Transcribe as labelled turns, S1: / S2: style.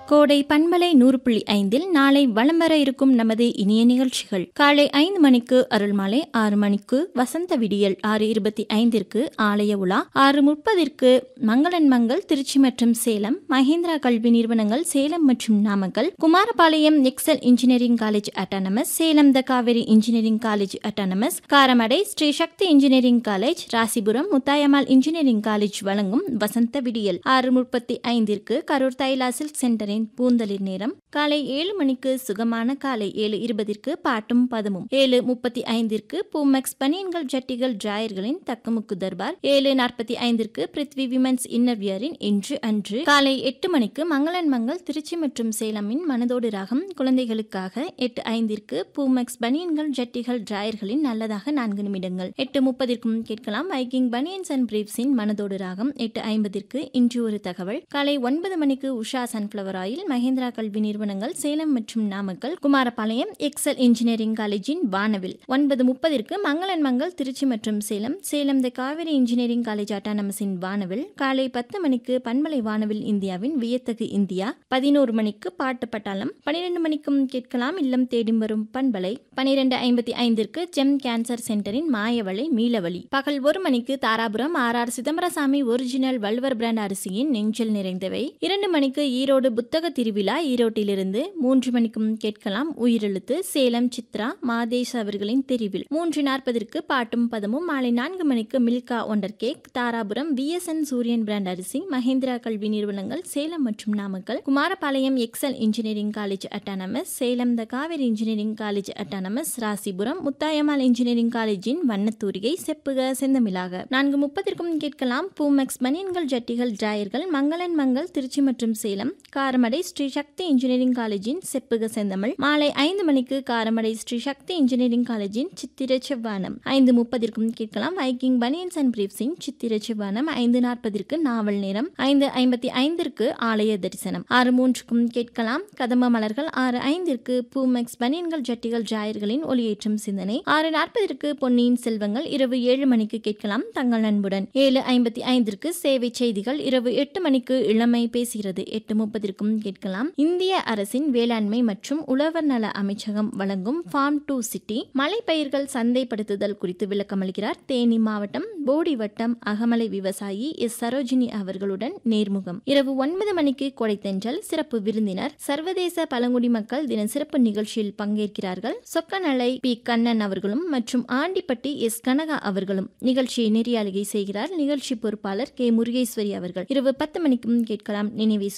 S1: கோடை பண்பலை நூறு புள்ளி ஐந்தில் நாளை வலம் வர இருக்கும் நமது இனிய நிகழ்ச்சிகள் காலை ஐந்து மணிக்கு அருள்மாலை ஆறு மணிக்கு வசந்த விடியல் ஆறு இருபத்தி ஐந்திற்கு ஆலய உலா ஆறு முப்பதிற்கு மங்களன் மங்கள் திருச்சி மற்றும் சேலம் மகேந்திரா கல்வி நிறுவனங்கள் சேலம் மற்றும் Namakkal Kumarapalayam Excel engineering college autonomous Salem the Kaveri engineering college autonomous Karamadai Sri Sakthi engineering college Rasipuram Muthayammal engineering college வழங்கும் வசந்த விடியல் ஆறு முப்பத்தி ஐந்திற்கு கரூர் தைலா சில்க் சென்டரின் பூந்தளிர் நேரம் காலை ஏழு மணிக்கு சுகமான காலை ஏழு இருபதிற்கு பாட்டும் பதமும் ஏழு முப்பத்தி ஐந்திற்கு பூமெக்ஸ் பனியன்கள் ஜட்டிகள் டிராயர்களின் தக்கமுக்கு தர்பார் ஏழு நாற்பத்தி ஐந்திற்கு பிருத்வி விமன்ஸ் இன்னர்வியரின் இன்று அன்று காலை எட்டு மணிக்கு மங்களன் மங்கள் திருச்சி மற்றும் சேலமின் மனதோடு ராகம் குழந்தைகளுக்காக எட்டு ஐந்திற்கு பூமெக்ஸ் பனியன்கள் ஜட்டிகள் டிராயர்களின் நல்லதாக நான்கு நிமிடங்கள் எட்டு முப்பதிற்கும் கேட்கலாம் வைக்கிங் பனியன்ஸ் அண்ட் பிரீவ்ஸின் மனதோடு ராகம் எட்டு ஐம்பதிற்கு இன்று ஒரு தகவல் காலை ஒன்பது மணிக்கு உஷா சன்ஃபிளவர் ஆயில் மகேந்திரா கல்வி நிறுவனங்கள் சேலம் மற்றும் நாமக்கல் குமாரபாளையம் எக்ஸல் இன்ஜினியரிங் காலேஜின் வானவில் ஒன்பது முப்பதிற்கு மங்களன் மங்கள் திருச்சி மற்றும் Salem Salem the Kaveri engineering college அட்டானமஸின் வானவில் காலை பத்து மணிக்கு பண்பலை வானவில் இந்தியாவின் வியத்தகு இந்தியா பதினோரு மணிக்கு பாட்டு பட்டாளம் பனிரெண்டு மணிக்கும் கேட்கலாம் இல்லம் தேடி வரும் பண்பலை பனிரெண்டு ஐம்பத்தி ஐந்திற்கு ஜெம் கேன்சர் சென்டரின் மாயவளை மீளவழி பகல் ஒரு மணிக்கு Dharapuram R R Chidambarasamy original வல்வர் பிராண்ட் அரிசியின் நெஞ்சில் நிறைந்தவை இரண்டு மணிக்கு ஈரோடு புத்தக திருவிழா ஈரோட்டிலிருந்து மூன்று மணிக்கும் கேட்கலாம் உயிரெழுத்து சேலம் சித்ரா மாதேஷ் அவர்களின் தெரிவில் மூன்று நாற்பதற்கு பாட்டும் பதமும் மாலை நான்கு மணிக்கு Milka wonder cake Dharapuram VSN Suriyan brand அரிசி மகேந்திரா கல்வி நிறுவனங்கள் சேலம் மற்றும் Namakkal Kumarapalayam Excel engineering college autonomous Salem the Kaveri engineering college autonomous Rasipuram Muthayammal engineering காலேஜின் வண்ணத்தூரிகை செப்புக செந்தமிழாக நான்கு முப்பதற்கும் கேட்கலாம் பூமெக்ஸ் பனியன்கள் ஜட்டிகள் டிராயர்கள் மங்களன் மங்கள் திருச்சி மற்றும் சேலம் காரமடை ஸ்ரீ சக்தி இன்ஜினியரிங் காலேஜின் செப்புக செந்தமிழ் மாலை ஐந்து மணிக்கு காரமடை ஸ்ரீ சக்தி இன்ஜினியரிங் காலேஜின் சித்திர செவ்வானம் ஐந்து முப்பதிற்கும் கேட்கலாம் வைக்கிங் பனியன்ஸ் அண்ட் பிரீப்ஸின் சித்திர செவ்வானம் ஐந்து நாற்பதிற்கு நாவல் நேரம் ஐந்து ஐம்பத்தி ஐந்திற்கு ஆலய தரிசனம் ஆறு மூன்றுக்கும் கேட்கலாம் கதம்ப மலர்கள் ஆறு ஐந்திற்கு பூமெக்ஸ் பனியன்கள் ஜட்டிகள் ஜாயர்களின் ஒளியேற்றும் சிந்தனை ஆறு நாற்பதற்கு பொன்னியின் செல்வங்கள் இரவு ஏழு மணிக்கு கேட்கலாம் தங்கள் நண்புடன் ஏழு ஐம்பத்தி ஐந்திற்கு சேவை செய்திகள் இரவு எட்டு மணிக்கு இளமை பேசுகிறது எட்டு முப்பதிற்கும் கேட்கலாம் இந்திய அரசின் வேளாண்மை மற்றும் உழவர் நல அமைச்சகம் வழங்கும் ஃபார்ம் டு சிட்டி மலைப்பயிர்கள் சந்தைப்படுத்துதல் குறித்து விளக்கமளிக்கிறார் தேனி மாவட்டம் போடி வட்டம் அகமலை விவசாயி எஸ் சரோஜினி அவர்களுடன் நேர்முகம் இரவு ஒன்பது மணிக்கு கொடைத்தென்றல் சிறப்பு விருந்தினர் சர்வதேச பழங்குடி மக்கள் தின சிறப்பு நிகழ்ச்சியில் பங்கேற்கிறார்கள் சொக்கநலை பி கண்ணன் அவர்களும் மற்றும் ஆண்டிப்பட்டி எஸ் கனகா அவர்களும் நிகழ்ச்சியை நெறியாளுகை செய்கிறார் நிகழ்ச்சி பொறுப்பாளர் கே முருகேஸ்வரி அவர்கள் இரவு பத்து மணிக்கும் கேட்கலாம் நினைவே